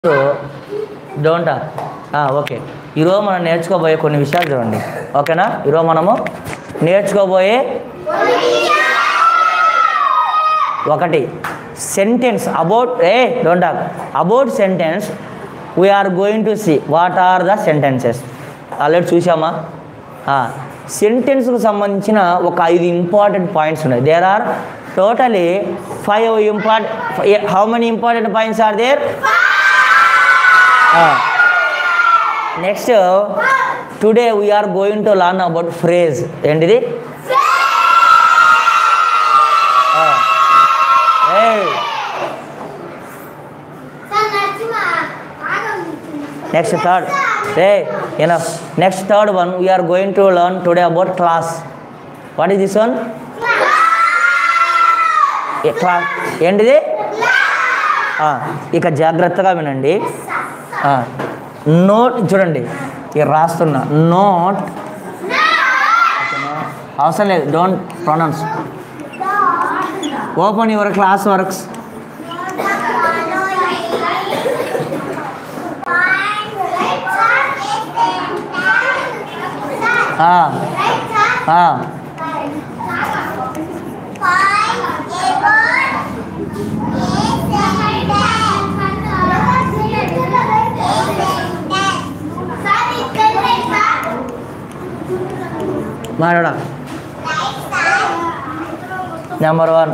Don't okay ఈరోజు మనం నేర్చుకోబోయే కొన్ని విషయాలు చూడండి ఓకేనా ఈరోజు మనము నేర్చుకోబోయే ఒకటి sentence about a don't talk about sentence we're going to see what are the sentences already చూసామా సెంటెన్స్కు సంబంధించిన ఒక ఐదు ఇంపార్టెంట్ పాయింట్స్ ఉన్నాయి there are totally five import how many important points are there next today we're going to learn about phrase ఏంటిది Ah. Hey. Next third రే enough next third one we're going to learn today about class what is this one class ఏంటిది ఆ, ఇక జాగ్రత్తగా వినండి note చూడండి ఇక రాస్తున్నా నోట్ అవసరం లేదు don't pronounce open your class works మాట్లాడా number one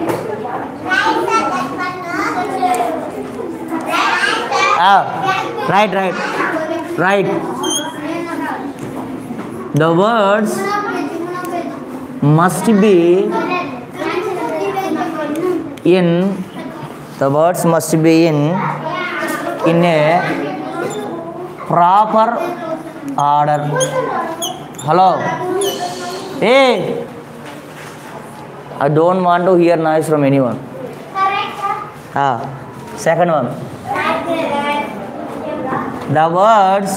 right right right the words must be in the words must be in in a proper order hello a I don't want to hear noise from anyone second one the words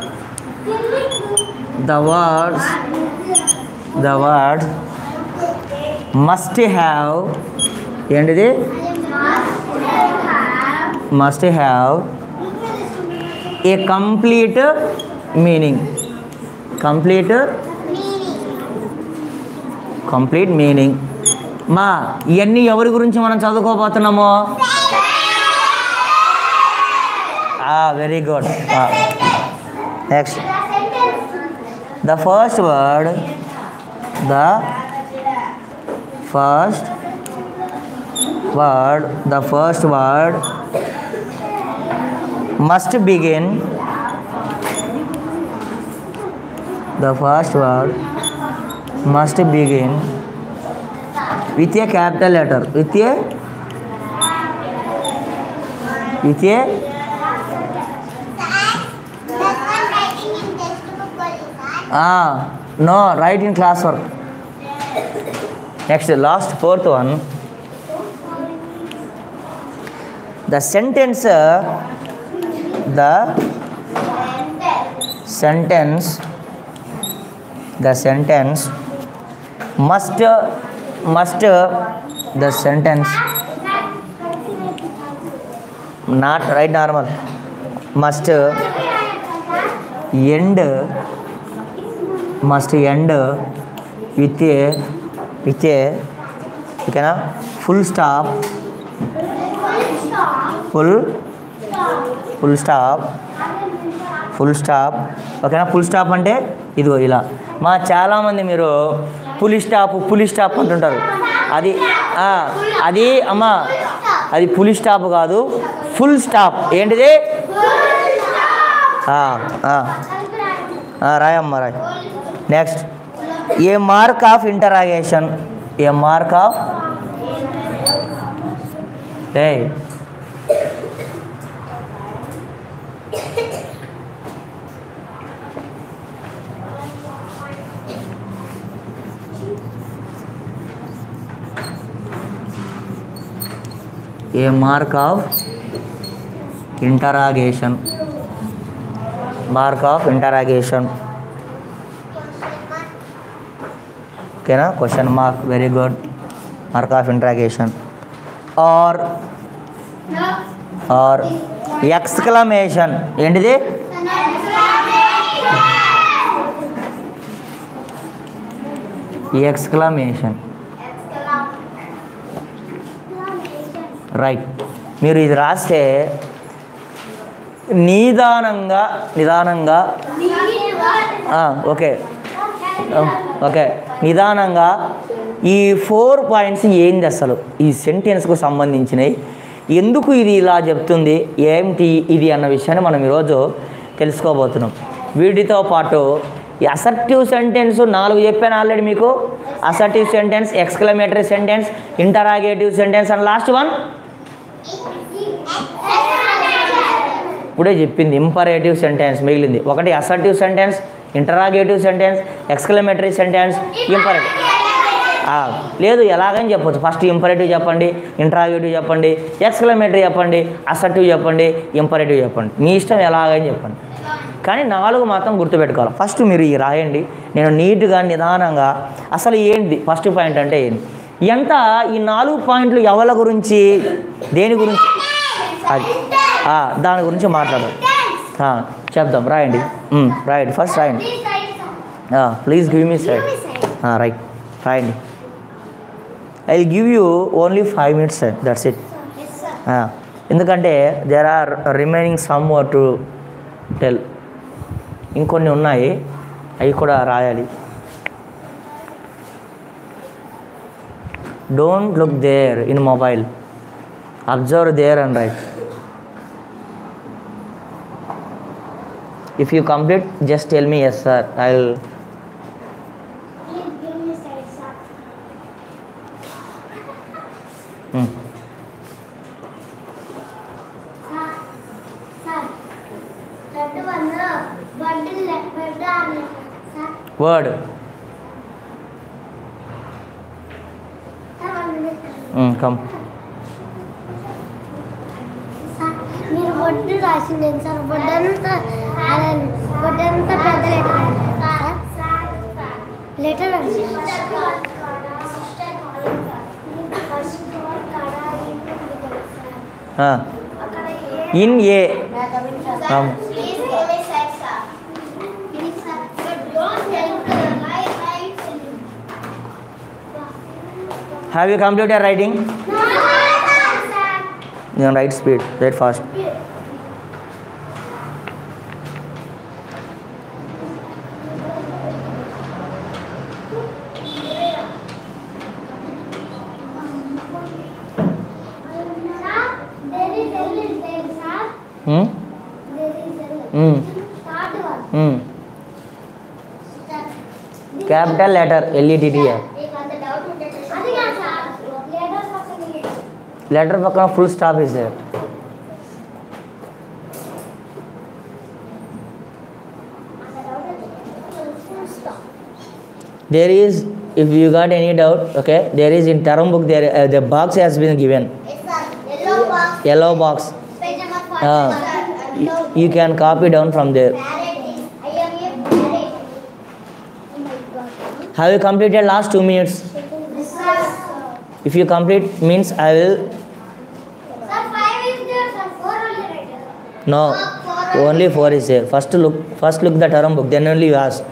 the words the words must have ఏంటిది must have a complete meaning complete complete meaning మా ఇవన్నీ ఎవరి గురించి మనం చదువుకోబోతున్నాము very good next the first word the first word the first word must begin the first word must begin with a capital letter with a with a ah no write in class work next last fourth one the sentence uh, the sentence the sentence must must the sentence not right normal must end must end with a with a ఓకేనా full stop full full stop full stop ఓకేనా full stop అంటే ఇదిగో ఇలా మా చాలామంది మీరు పులి stop పులి స్టాప్ అంటుంటారు అది ఆ, అది అమ్మ అది పులి స్టాప్ కాదు ఫుల్ స్టాప్ ఏంటిది ఆ, ఆ. ఆ, రాయమ్మ రాయ్ next a mark of interrogation a mark of a a mark of interrogation mark of interrogation ఓకేనా question mark very good mark of interrogation or No. or exclamation ఏంటిది ఎక్స్క్లమేషన్ రైట్ మీరు ఇది రాస్తే నిదానంగా నిదానంగా ఆ, ఓకే ఆ, ఓకే నిదానంగా ఈ ఫోర్ పాయింట్స్ ఏంది అసలు ఈ సెంటెన్స్కు సంబంధించినవి ఎందుకు ఇది ఇలా చెప్తుంది ఏంటి ఇది అన్న విషయాన్ని మనం ఈరోజు తెలుసుకోబోతున్నాం వీటితో పాటు ఈ అసర్టివ్ సెంటెన్స్ నాలుగు చెప్పాను ఆల్రెడీ మీకు assertive sentence exclamatory sentence interrogative sentence and last one ఇప్పుడే చెప్పింది ఇంపరేటివ్ సెంటెన్స్ మిగిలింది ఒకటి assertive sentence interrogative sentence exclamatory sentence imperative లేదు ఎలాగని చెప్పొచ్చు ఫస్ట్ ఇంపరేటివ్ చెప్పండి ఇంటరాగేటివ్ చెప్పండి ఎక్స్క్లమేటరీ చెప్పండి అసర్టివ్ చెప్పండి ఇంపరేటివ్ చెప్పండి మీ ఇష్టం ఎలాగని చెప్పండి కానీ నాలుగు మాత్రం గుర్తుపెట్టుకోవాలి ఫస్ట్ మీరు ఈ రాయండి నేను నీట్గా నిదానంగా అసలు ఏంటి ఫస్ట్ పాయింట్ అంటే ఏంటి ఎంత ఈ నాలుగు పాయింట్లు ఎవరి గురించి దేని గురించి అది ఆ, దాని గురించి మాట్లాడదాం ఆ, చెప్దాం రాయండి ఉమ్, రాయండి ఫస్ట్ రాయండి please give me side write రాయండి I give you only five minutes that's it ఎందుకంటే there are remaining some to tell ఇంకొన్ని ఉన్నాయి అవి కూడా రాయాలి don't look there in mobile observe there and write if you complete just tell me yes sir I will word come మీరు బొడ్డు రాసింది sir బొడ్డంతా అలా బొడ్డంతా పెద్ద లెటర్ అండి letter in a come have you complete your writing నేను write speed write fast capital letter L E D T R letter పక్కన full stop is there there is if you got any doubt okay there is in term book there uh, the box has been given yellow box Ah. you, you can copy down from there have you completed last two minutes if you complete means i will no only four is there first look first look the term book then only you ask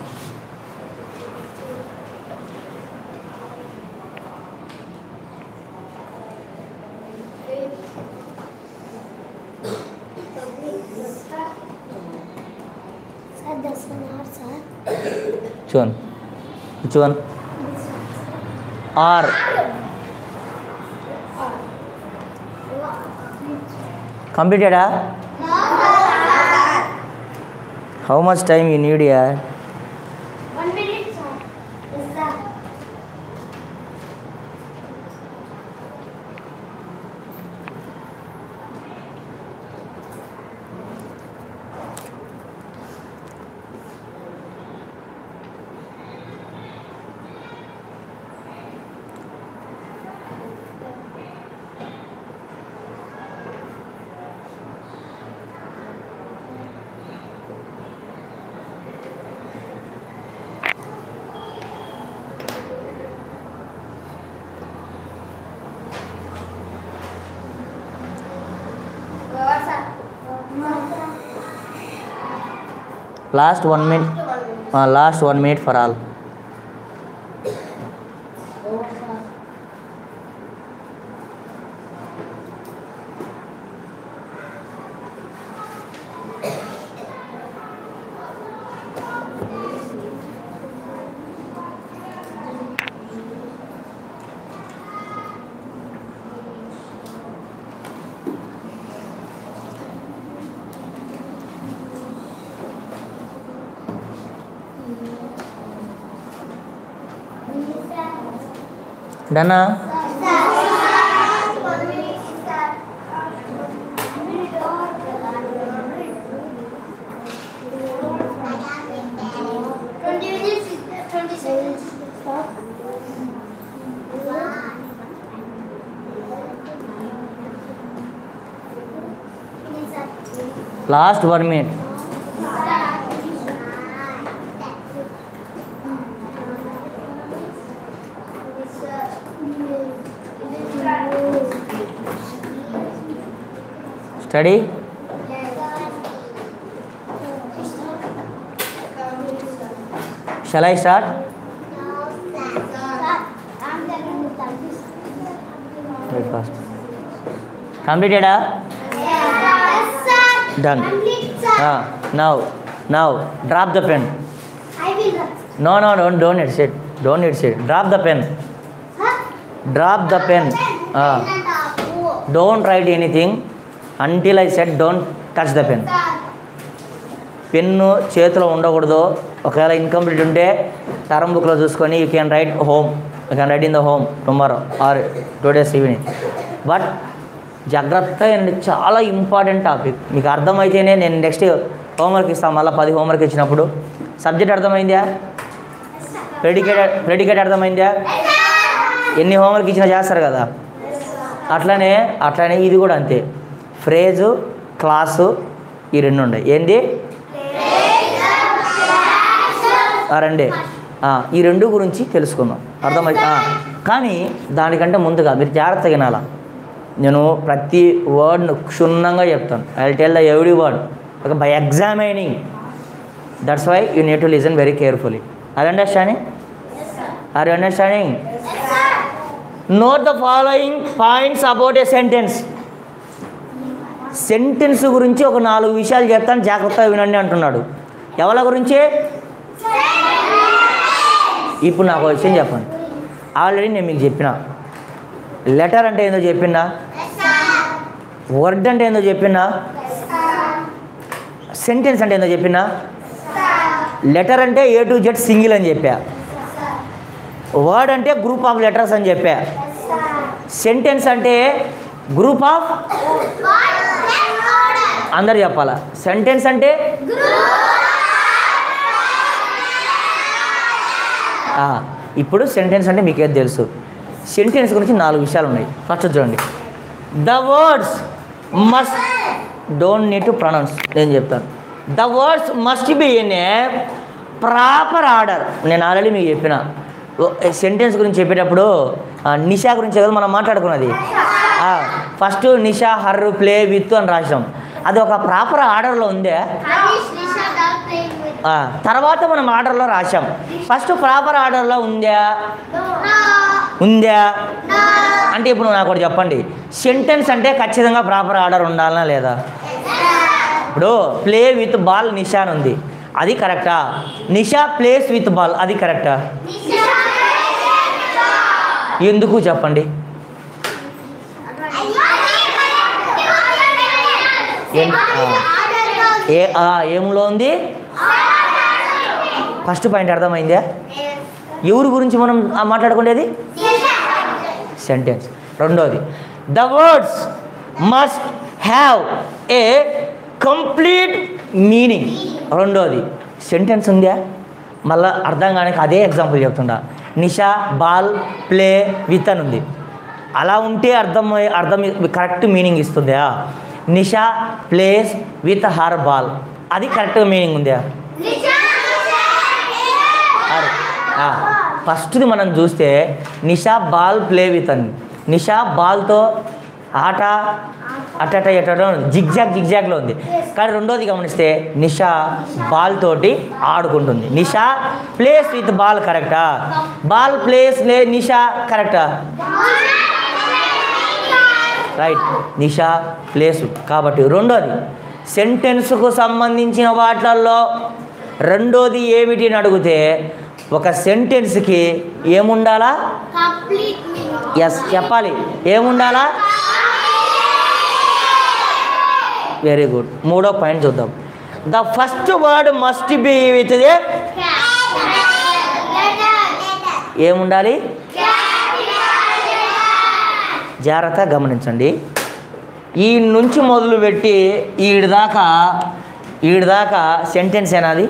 sir thus one hour sir which one which one r completed ah how much time you need yeah one minute sir yes sir last one minute last one minute for all డన్నా Twenty minutes, twenty seconds. Last one minute study shall I start very fast కంప్లీటెడా Done. Now now drop the pen I will run. No no don't don't it sit don't it sit drop the pen Huh? Drop the pen don't write anything until I set don't touch the pen pen చేతిలో ఉండకూడదు ఒకవేళ incomplete ఉంటే term బుక్లో చూసుకొని you can write home you can write in the home tomorrow or two days evening but జాగ్రత్త and చాలా important topic మీకు అర్థమైతేనే నేను నెక్స్ట్ హోంవర్క్ ఇస్తాను మళ్ళీ పది హోంవర్క్ ఇచ్చినప్పుడు సబ్జెక్ట్ అర్థమైందా ప్రెడికేట్ ప్రెడికేట్ అర్థమైందా ఎన్ని హోంవర్క్ ఇచ్చినా చేస్తారు కదా అట్లనే అట్లనే ఇది కూడా అంతే ఫ్రేజు క్లాసు ఈ రెండు ఉన్నాయి ఏంది ఆ రెండే ఆ, ఈ రెండు గురించి తెలుసుకుందాం అర్థమైతే ఆ, కానీ దానికంటే ముందుగా మీరు జాగ్రత్తగా వినాలా నేను ప్రతి వర్డ్ను క్షుణ్ణంగా చెప్తాను I tell the every word ఒక by examining that's why you need to listen very carefully are understanding are you understanding note the following points about a sentence sentence గురించి ఒక నాలుగు విషయాలు చెప్తాను జాగ్రత్తగా వినండి అంటున్నాడు ఎవరి గురించి ఇప్పుడు నాకు ఒక విషయం చెప్పండి ఆల్రెడీ నేను మీకు చెప్పిన లెటర్ అంటే ఏందో చెప్పినా వర్డ్ అంటే ఏందో చెప్పినా సెంటెన్స్ అంటే ఏందో చెప్పినా లెటర్ అంటే ఏ టు జెడ్ సింగిల్ అని చెప్పా వర్డ్ అంటే గ్రూప్ ఆఫ్ లెటర్స్ అని చెప్పా సెంటెన్స్ అంటే గ్రూప్ ఆఫ్ అందరు చెప్పాలా సెంటెన్స్ అంటే ఆ, ఇప్పుడు సెంటెన్స్ అంటే మీకు ఏది తెలుసు సెంటెన్స్ గురించి నాలుగు విషయాలు ఉన్నాయి ఫస్ట్ చూడండి the words must don't need to pronounce నేను చెప్తాను the words must be in a proper order నేను ఆల్రెడీ మీకు చెప్పిన సెంటెన్స్ గురించి చెప్పేటప్పుడు ఆ, నిషా గురించి కదా మనం మాట్లాడుకున్నది first Nisha her play with అని రాసినాం అది ఒక ప్రాపర్ ఆర్డర్లో ఉందే Harish, Nisha, dog playing with. ఆ, తర్వాత మనం ఆర్డర్లో రాసాం ఫస్ట్ ప్రాపర్ ఆర్డర్లో ఉందా No. ఉందా No. అంటే ఇప్పుడు నాకు ఒకటి చెప్పండి సెంటెన్స్ అంటే ఖచ్చితంగా ప్రాపర్ ఆర్డర్ ఉండాలనా లేదా ఇప్పుడు ప్లే విత్ బాల్ నిషా అని ఉంది అది కరెక్టా నిషా ప్లేస్ విత్ బాల్ అది కరెక్టా Nisha. ఎందుకు చెప్పండి ఏం- ఆ. ఏ ఆ, ఏంలో ఉంది ఫస్ట్ పాయింట్ అర్థమైందా ఎవరి గురించి మనం ఆ, మాట్లాడుకునేది సెంటెన్స్ రెండోది the words must have a complete meaning రెండోది సెంటెన్స్ ఉందా మళ్ళీ అర్థం కానీ అదే ఎగ్జాంపుల్ చెప్తుండా నిషా బాల్ ప్లే విత్ అని ఉంది అలా ఉంటే అర్థం అర్థం కరెక్ట్ మీనింగ్ ఇస్తుందా Nisha plays with her ball అది కరెక్ట్ మీనింగ్ ఉందా ఫస్ట్ది మనం చూస్తే నిషా బాల్ ప్లే విత్ అని నిషా బాల్తో ఆట అట్టట ఎట్టడం జిగ్జాగ్ జిగ్జాగ్లో ఉంది కానీ రెండోది గమనిస్తే నిషా బాల్ తోటి ఆడుకుంటుంది నిషా ప్లేస్ విత్ బాల్ కరెక్టా బాల్ ప్లేస్ లే నిషా కరెక్టా రైట్ నిషా ప్లేసు కాబట్టి రెండోది సెంటెన్స్కు సంబంధించిన వాటిల్లో రెండోది ఏమిటి అని అడిగితే ఒక సెంటెన్స్కి ఏముండాలా కంప్లీట్ మీనింగ్ ఎస్ చెప్పాలి ఏముండాలా వెరీ గుడ్ మూడో పాయింట్ చూద్దాం the first word must be with the ఏముండాలి జాగ్రత్తగా గమనించండి ఈ నుంచి మొదలుపెట్టి ఈడి దాకా ఈడి దాకా సెంటెన్స్ ఏనాది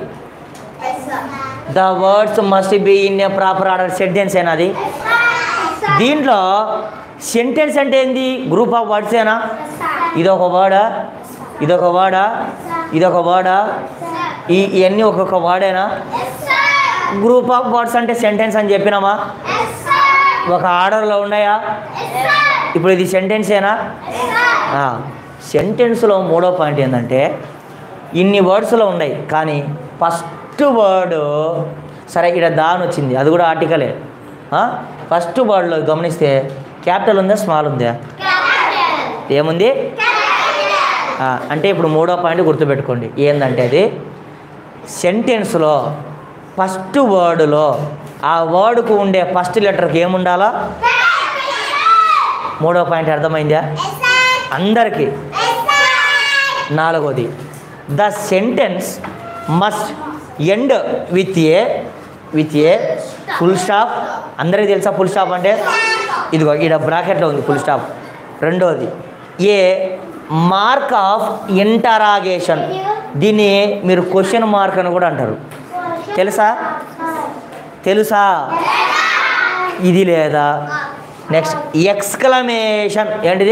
the words must be in a proper order sentence ఏనాది దీంట్లో సెంటెన్స్ అంటే ఏంది గ్రూప్ ఆఫ్ వర్డ్స్ ఏనా ఇదొక వర్డా ఇదొక వర్డా ఇదొక వర్డా ఈ ఇవన్నీ ఒక్కొక్క వర్డేనా గ్రూప్ ఆఫ్ వర్డ్స్ అంటే సెంటెన్స్ అని చెప్పినామా ఒక ఆర్డర్లో ఉన్నాయా ఇప్పుడు ఇది సెంటెన్సేనా సెంటెన్స్లో మూడో పాయింట్ ఏంటంటే ఇన్ని వర్డ్స్లో ఉన్నాయి కానీ ఫస్ట్ వర్డ్ సరే ఇక్కడ దాని వచ్చింది అది కూడా ఆర్టికలే ఫస్ట్ వర్డ్లో గమనిస్తే క్యాపిటల్ ఉందా స్మాల్ ఉందా ఏముంది ఆ, అంటే ఇప్పుడు మూడో పాయింట్ గుర్తుపెట్టుకోండి ఏంటంటే అది సెంటెన్స్లో ఫస్ట్ వర్డ్లో ఆ వర్డ్కు ఉండే ఫస్ట్ లెటర్కి ఏముండాలా మూడో పాయింట్ అర్థమైందా అందరికీ నాలుగోది the sentence must end with a with a full stop అందరికీ తెలుసా ఫుల్ స్టాప్ అంటే ఇదిగో ఈడ బ్రాకెట్లో ఉంది ఫుల్ స్టాప్ రెండోది ఏ మార్క్ ఆఫ్ ఇంటరాగేషన్ దీన్ని మీరు క్వశ్చన్ మార్క్ అని కూడా అంటారు తెలుసా తెలుసా ఇది లేదా నెక్స్ట్ ఎక్స్క్లమేషన్ ఏంటిది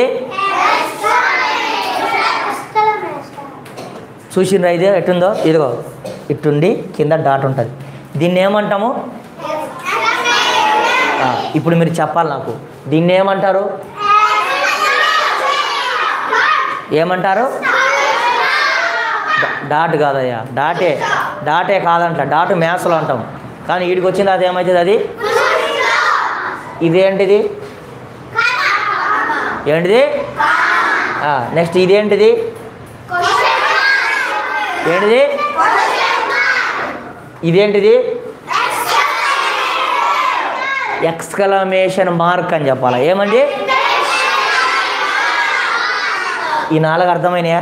చూసిండ్రా ఇది ఎట్టుందో ఇదిగో ఇట్టుండి కింద డాట్ ఉంటుంది దీన్ని ఏమంటాము ఆ, ఇప్పుడు మీరు చెప్పాలి నాకు దీన్ని ఏమంటారు ఏమంటారు డా- డాట్ కాదయ్యా డాటే డాటే కాదంట డాట్ మ్యాథ్స్లో అంటాం కానీ వీడికి వచ్చింది అది ఏమవుతుంది అది ఇదేంటిది ఏంటిది నెక్స్ట్ ఇదేంటిది ఏంటిది ఇదేంటిది ఎక్స్కలమేషన్ మార్క్ అని చెప్పాలా ఏమండి ఈ నాలుగు అర్థమైనాయా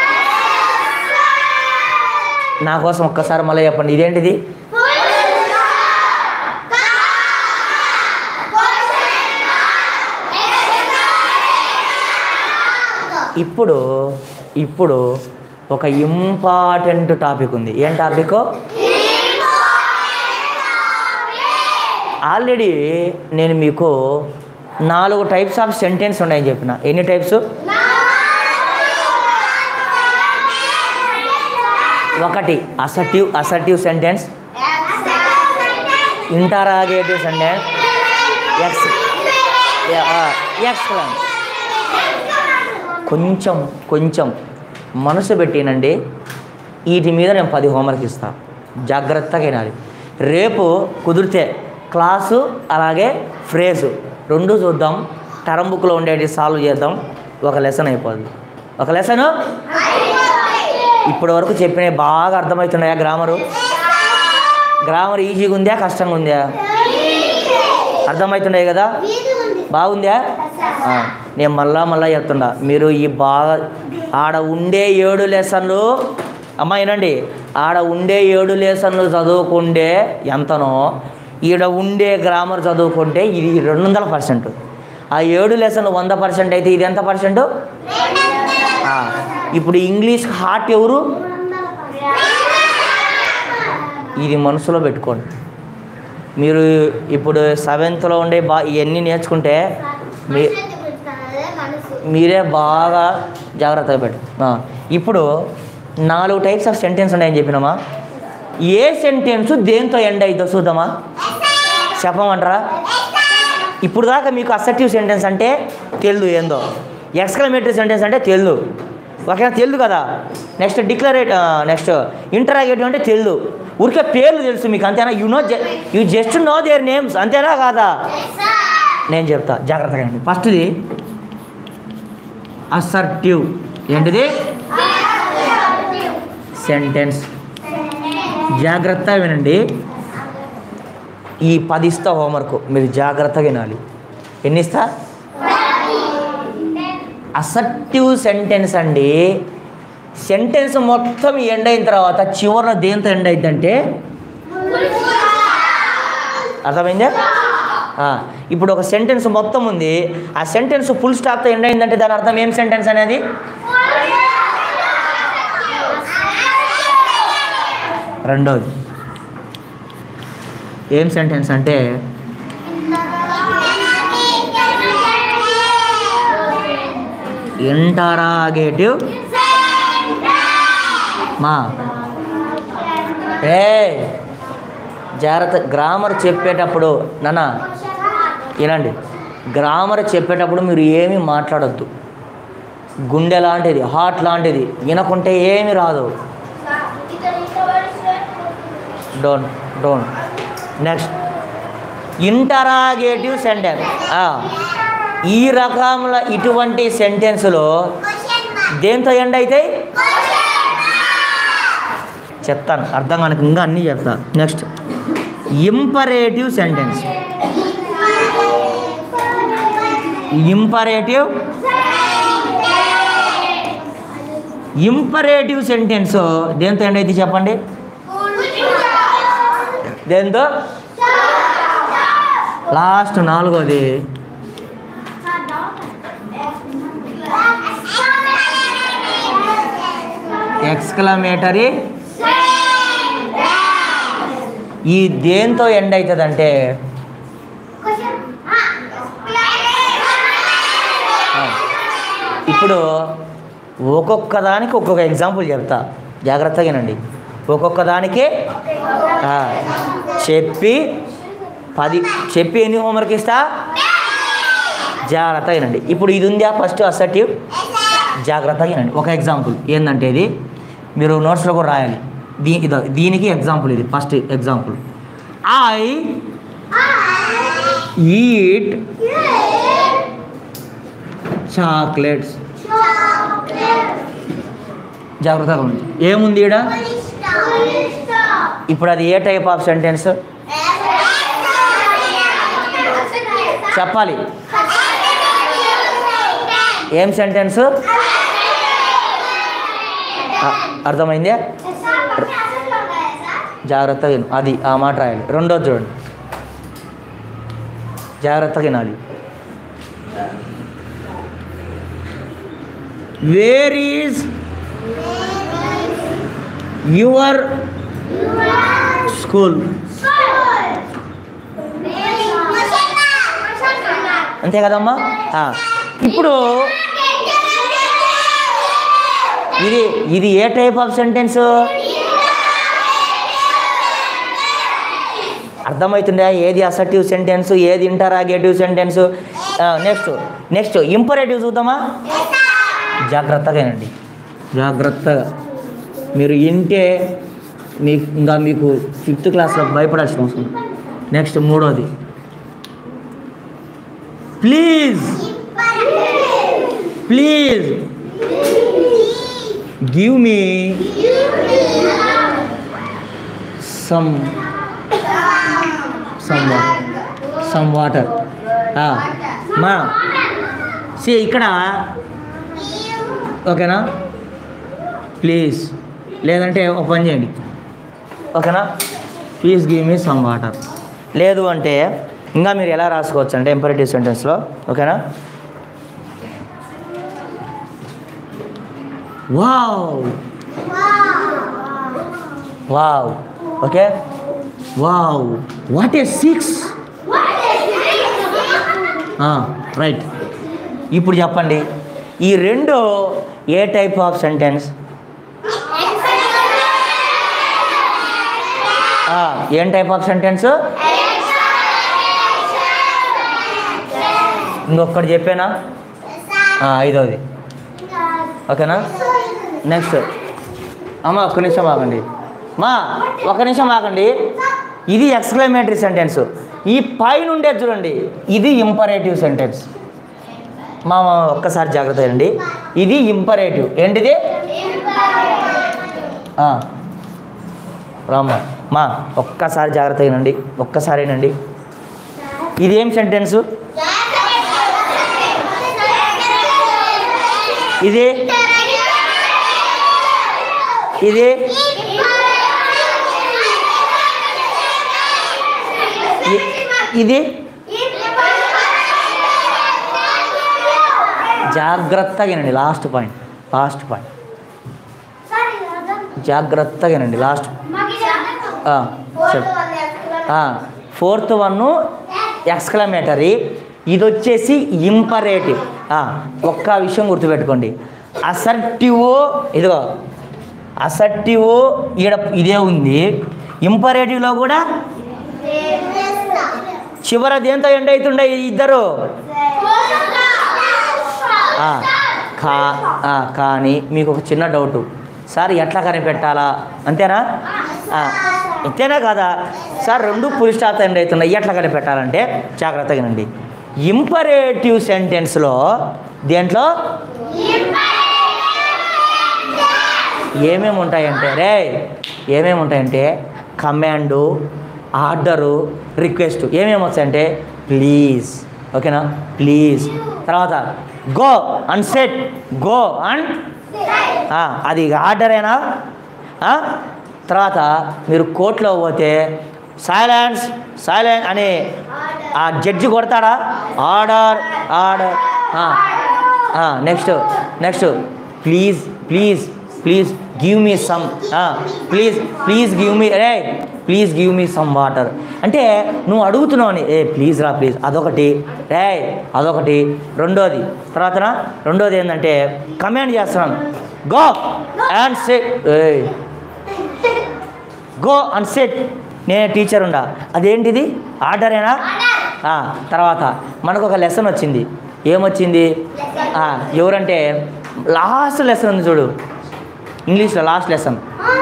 నా కోసం ఒక్కసారి మళ్ళీ చెప్పండి ఇదేంటిది ఇప్పుడు ఇప్పుడు ఒక ఇంపార్టెంట్ టాపిక్ ఉంది ఏం టాపిక్ ఆల్రెడీ నేను మీకు నాలుగు టైప్స్ ఆఫ్ సెంటెన్స్ ఉన్నాయని చెప్పిన ఎన్ని టైప్స్ ఒకటి assertive assertive sentence interrogative sentence ex excellent కొంచెం కొంచెం మనసు పెట్టినండి వీటి మీద నేను పది హోంవర్క్ ఇస్తా జాగ్రత్తగా వినాలి రేపు కుదిరితే క్లాసు అలాగే ఫ్రేజు రెండు చూద్దాం టర్మ్ బుక్లో ఉండేటి సాల్వ్ చేద్దాం ఒక లెసన్ అయిపోద్ది ఒక లెసను ఇప్పటి వరకు చెప్పినవి బాగా అర్థమవుతున్నాయా గ్రామరు గ్రామర్ ఈజీగా ఉందా కష్టంగా ఉందా అర్థమవుతున్నాయి కదా బాగుందా ఆ, నేను మళ్ళా మళ్ళా చెప్తుండా మీరు ఈ బాగా ఆడ ఉండే ఏడు లెసన్లు అమ్మా వినండి ఆడ ఉండే ఏడు లెసన్లు చదువుకుంటే ఎంతనో ఈడ ఉండే గ్రామర్ చదువుకుంటే ఇది రెండు వందల పర్సెంట్ ఆ ఏడు లెసన్లు వంద పర్సెంట్ అయితే ఇది ఎంత పర్సెంట్ ఆ, ఇప్పుడు ఇంగ్లీష్ హార్ట్ ఎవరు ఇది మనసులో పెట్టుకోండి మీరు ఇప్పుడు సెవెంత్లో ఉండే బా ఇవన్నీ నేర్చుకుంటే మీ మీరే బాగా జాగ్రత్తగా పెట్టు ఆ, ఇప్పుడు నాలుగు టైప్స్ ఆఫ్ సెంటెన్స్ ఉన్నాయని చెప్పినామా ఏ సెంటెన్స్ దేంతో ఎండ్ అవుతుందో చూద్దామా చెప్పమంటారా ఇప్పుడు దాకా మీకు అసెప్టివ్ సెంటెన్స్ అంటే తెలియదు ఏందో ఎక్స్క్లమేటరీ సెంటెన్స్ అంటే తెలుదు ఓకేనా తెలుదు కదా నెక్స్ట్ డిక్లరేట్ నెక్స్ట్ ఇంటరాగేటివ్ అంటే తెలుదు ఊరికే పేర్లు తెలుసు మీకు అంతేనా you know you just know their names అంతేనా కాదా నేను చెప్తా జాగ్రత్తగా అండి ఫస్ట్ది అసర్టివ్ ఏంటిది సెంటెన్స్ జాగ్రత్తగా వినండి ఈ పది ఇస్తా హోంవర్క్ మీరు జాగ్రత్తగా వినాలి ఎన్ని ఇస్తా అసర్టివ్ సెంటెన్స్ అండి సెంటెన్స్ మొత్తం ఎండ్ అయిన తర్వాత చివరిన దేంతో ఎండ్ అయిద్దంటే అర్థమైందా ఆ, ఇప్పుడు ఒక సెంటెన్స్ మొత్తం ఉంది ఆ సెంటెన్స్ ఫుల్ స్టాప్తో ఎండ్ అయిందంటే దాని అర్థం ఏం సెంటెన్స్ అనేది రెండోది ఏం సెంటెన్స్ అంటే ఇంటరాగేటివ్ మా ఏ జాగ్రత్త గ్రామర్ చెప్పేటప్పుడు నాన్న వినండి గ్రామర్ చెప్పేటప్పుడు మీరు ఏమీ మాట్లాడొద్దు గుండె లాంటిది హార్ట్ లాంటిది వినకుంటే ఏమీ రాదు don't don't next interrogative sentence ఈ రకముల ఇటువంటి సెంటెన్స్లో దేంతో ఎండ్ అవుతాయి చెప్తాను అర్థం కనుక ఇంకా అన్నీ చెప్తా next imperative sentence imperative imperative sentence దేంతో ఎండ్ అయితే చెప్పండి దేంతో లాస్ట్ నాలుగోది ఎక్స్క్లమేటరీ ఈ దేంతో ఎండ్ అవుతుందంటే ఆ, ఇప్పుడు ఒక్కొక్క దానికి ఒక్కొక్క ఎగ్జాంపుల్ చెప్తా జాగ్రత్తగానండి ఒక్కొక్క దానికి ఆ, చెప్పి పది చెప్పి ఎన్ని హోంవర్క్ ఇస్తా జాగ్రత్తగా వినండి ఇప్పుడు ఇది ఉందా ఫస్ట్ అసర్టివ్ జాగ్రత్తగా వినండి ఒక ఎగ్జాంపుల్ ఏంటంటే ఇది మీరు నోట్స్లో కూడా రాయాలి దీ ఇదో దీనికి ఎగ్జాంపుల్ ఇది first example I eat chocolates జాగ్రత్తగా ఉంది ఏముంది ఈడ ఇప్పుడు అది ఏ టైప్ ఆఫ్ సెంటెన్స్ చెప్పాలి ఏం సెంటెన్స్ అర్థమైందే జాగ్రత్తగా విను అది ఆ మాట రాయాలి రెండోది చూడండి జాగ్రత్తగా వినాలి వేర్ ఈజ్ యువర్ స్కూల్ అంతే కదమ్మా ఆ, ఇప్పుడు ఇది ఇది ఏ టైప్ ఆఫ్ సెంటెన్స్ అర్థమవుతుందా ఏది అసర్టివ్ సెంటెన్స్ ఏది interrogative sentence next next imperative చూద్దామా జాగ్రత్తగా వినండి జాగ్రత్తగా మీరు వింటే మీకు ఇంకా మీకు ఫిఫ్త్ క్లాస్లో భయపడాల్సిన అవసరం నెక్స్ట్ మూడోది please please give me some some some water మా సి ఇక్కడ ఓకేనా ప్లీజ్ లేదంటే ఒక పని చేయండి ఓకేనా please give me some water లేదు అంటే ఇంకా మీరు ఎలా రాసుకోవచ్చు అంటే ఎంపరేటివ్ సెంటెన్స్లో ఓకేనా wow wow okay wow what a six right ఇప్పుడు చెప్పండి ఈ రెండు ఏ టైప్ ఆఫ్ సెంటెన్స్ ఏం టైప్ ఆఫ్ సెంటెన్స్ ఇంకొకటి చెప్పానా ఆ, ఐదవది ఓకేనా నెక్స్ట్ అమ్మ ఒక్క నిమిషం ఆగండి మా ఒక నిమిషం ఆగండి ఇది ఎక్స్క్లమేటరీ సెంటెన్స్ ఈ పైన ఉండేది చూడండి ఇది ఇంపరేటివ్ సెంటెన్స్ మా మా ఒక్కసారి జాగ్రత్త అండి ఇది ఇంపరేటివ్ ఏంటిది ఆ. రామ్మ మా ఒక్కసారి జాగ్రత్త అయినండి ఒక్కసారేనండి ఇది ఏం సెంటెన్సు ఇది ఇది ఇ- ఇది జాగ్రత్తగా వినండి లాస్ట్ పాయింట్ లాస్ట్ పాయింట్ జాగ్రత్తగా వినండి లాస్ట్ ఫోర్త్ వన్ ఎక్స్క్లమేటరీ ఇది వచ్చేసి ఇంపరేటివ్ ఒక్క విషయం గుర్తుపెట్టుకోండి అసర్టివ్ ఇదిగో అసర్టివ్ ఈడ ఇదే ఉంది ఇంపరేటివ్లో కూడా చివర దేంతో ఎండ్ అవుతుండే ఈ ఇద్దరు ఆ, కా ఆ, కానీ మీకు ఒక చిన్న డౌట్ సార్ ఎట్లా కనిపెట్టాలా అంతేనా ఆ, ఇంతేనా కదా సార్ రెండు పులి స్టాప్ ఎండ్ అవుతున్నాయి ఎట్లా కనిపెట్టాలంటే జాగ్రత్తగా వినండి ఇంపరేటివ్ సెంటెన్స్లో దేంట్లో ఏమేమి ఉంటాయంటే రే ఏమేమి ఉంటాయంటే కమాండు ఆర్డరు రిక్వెస్ట్ ఏమేమి వస్తాయంటే ప్లీజ్ ఓకేనా ప్లీజ్ తర్వాత go and set go and అది ఆర్డరేనా ఆ? తర్వాత మీరు కోర్టులో పోతే సైలెన్స్ సైలెన్స్ అని ఆ జడ్జి కొడతాడా order order next next please please please give me some please please give me రే please give me some water అంటే నువ్వు అడుగుతున్నావు అని ఏ ప్లీజ్ రా ప్లీజ్ అదొకటి రే అదొకటి రెండోది తర్వాత రెండోది ఏంటంటే కమాండ్ చేస్తున్నాను go and set go and set నేనే టీచర్ ఉండా అదేంటిది ఆర్డరేనా ఆ, తర్వాత మనకు ఒక లెసన్ వచ్చింది ఏమొచ్చింది ఆ, ఎవరంటే లాస్ట్ లెసన్ ఉంది చూడు ఇంగ్లీష్లో లాస్ట్ లెసన్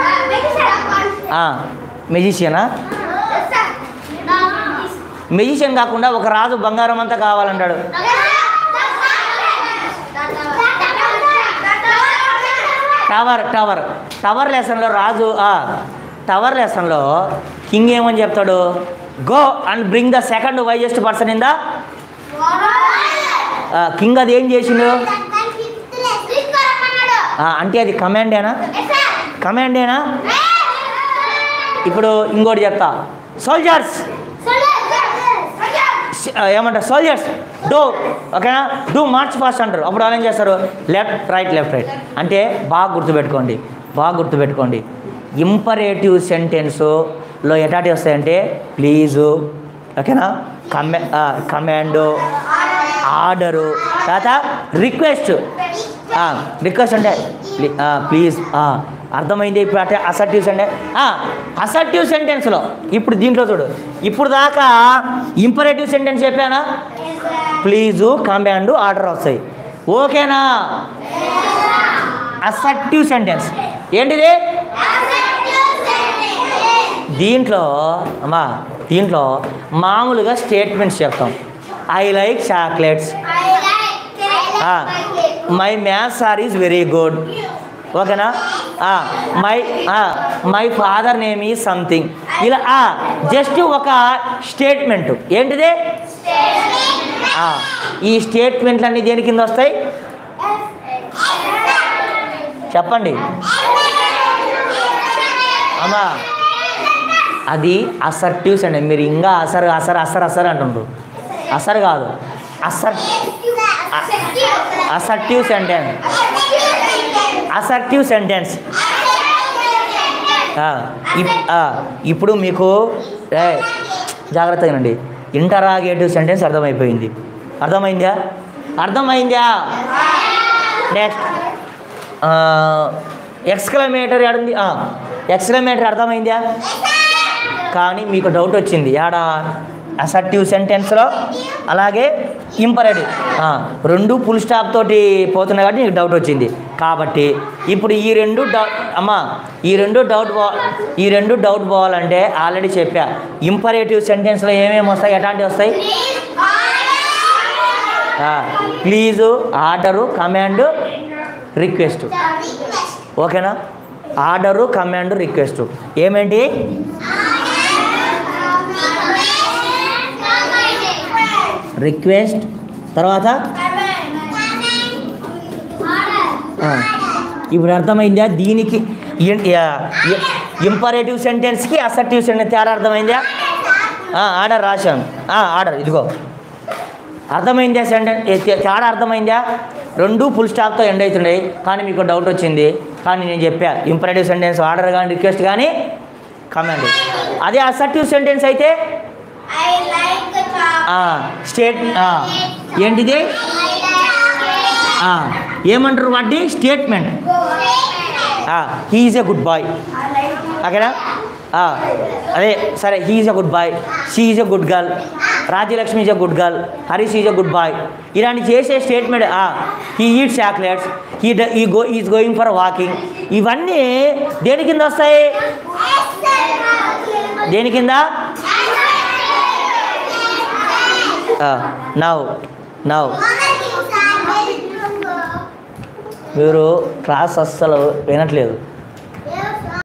మెజిషియనా మెజిషియన్ కాకుండా ఒక రాజు బంగారం అంతా కావాలంటాడు టవర్ టవర్ టవర్ లెసన్లో రాజు ఆ, టవర్ లెసన్లో కింగ్ ఏమని చెప్తాడు go and bring the second wisest person in the king అది ఏం చేసిండు ఆ, అంటే అది కమాండేనా కమాండేనా ఇప్పుడు ఇంకోటి చెప్తా సోల్జర్స్ ఏమంటారు సోల్జర్స్ డూ ఓకేనా డూ మార్చ్ ఫాస్ట్ అంటారు అప్పుడు వాళ్ళు ఏం చేస్తారు లెఫ్ట్ రైట్ లెఫ్ట్ రైట్ అంటే బాగా గుర్తుపెట్టుకోండి బాగా గుర్తుపెట్టుకోండి ఇంపరేటివ్ సెంటెన్స్లో ఎటాటి వస్తాయంటే ప్లీజు ఓకేనా కమె కమాండు ఆర్డరు తర్వాత రిక్వెస్ట్ రిక్వెస్ట్ అంటే ప్లీజ్ అర్థమైంది ఇప్పుడు అంటే అసర్టివ్ సెంటెన్స్ అసర్టివ్ సెంటెన్స్లో ఇప్పుడు దీంట్లో చూడు ఇప్పుడు దాకా ఇంపరేటివ్ సెంటెన్స్ చెప్పానా ప్లీజు కమాండ్ ఆర్డర్ వస్తాయి ఓకేనా అసర్టివ్ సెంటెన్స్ ఏంటిది దీంట్లో అమ్మా దీంట్లో మామూలుగా స్టేట్మెంట్స్ చెప్తాం I like chocolates my maths sir is very good ఓకేనా మై మై ఫాదర్ నేమ్ ఈ సంథింగ్ ఇలా జస్ట్ ఒక స్టేట్మెంట్ ఏంటిది ఆ, ఈ స్టేట్మెంట్లన్నీ దేని కింద వస్తాయి చెప్పండి అమ్మా అది అసర్టివ్స్ అండి మీరు ఇంకా అసర్ అసర్ అసర్ అసర్ అంటుండ్రు అసర్ కాదు అసర్ అసర్టివ్ సెంటెన్స్ అసర్టివ్ సెంటెన్స్ ఇప్పుడు మీకు ఏ, జాగ్రత్తగా అండి ఇంటరాగేటివ్ సెంటెన్స్ అర్థమైపోయింది అర్థమైందా అర్థమైందా నెక్స్ట్ ఎక్స్క్లమేటరీ ఆడుంది ఎక్స్క్లమేటరీ అర్థమైందా కానీ మీకు డౌట్ వచ్చింది యాడ అసర్టివ్ సెంటెన్స్లో అలాగే ఇంపరేటివ్ రెండు ఫుల్ స్టాప్ తోటి పోతున్నాయి కాబట్టి నీకు డౌట్ వచ్చింది కాబట్టి ఇప్పుడు ఈ రెండు డౌట్ అమ్మా ఈ రెండు డౌట్ పో ఈ రెండు డౌట్ పోవాలంటే ఆల్రెడీ చెప్పా ఇంపరేటివ్ సెంటెన్స్లో ఏమేమి వస్తాయి ఎట్లాంటివి వస్తాయి ప్లీజు ఆర్డరు కమాండ్ రిక్వెస్ట్ ఓకేనా ఆర్డరు కమాండ్ రిక్వెస్ట్ ఏమేంటి రిక్వెస్ట్ తర్వాత ఆ, ఇప్పుడు అర్థమైందా దీనికి ఇంపరేటివ్ సెంటెన్స్కి అసర్టివ్ సెంటెన్స్ తేడా అర్థమైందా ఆ, ఆర్డర్ రాశాను ఆ, ఆర్డర్ ఇదిగో అర్థమైందా సెంటెన్స్ తేడా అర్థమైందా రెండు ఫుల్ స్టాప్తో ఎండ్ అవుతున్నాయి కానీ మీకు డౌట్ వచ్చింది కానీ నేను చెప్పా ఇంపరేటివ్ సెంటెన్స్ ఆర్డర్ కానీ రిక్వెస్ట్ కానీ కమాండ్ అదే అసర్టివ్ సెంటెన్స్ అయితే I like the top. State ఏంటిది ఆ, ఏమంటారు వాటి statement he's a good boy ఓకేనా ఆ, అదే సరే he's a good boy she is a good girl Rajyalakshmi is a good girl Harish is a good boy ఇలాంటి చేసే statement he eat chocolates he ఈ go is going for walking ఇవన్నీ దేని కింద వస్తాయి దేని కింద నవ్ నవ్ మీరు క్లాస్ అస్సలు వినట్లేదు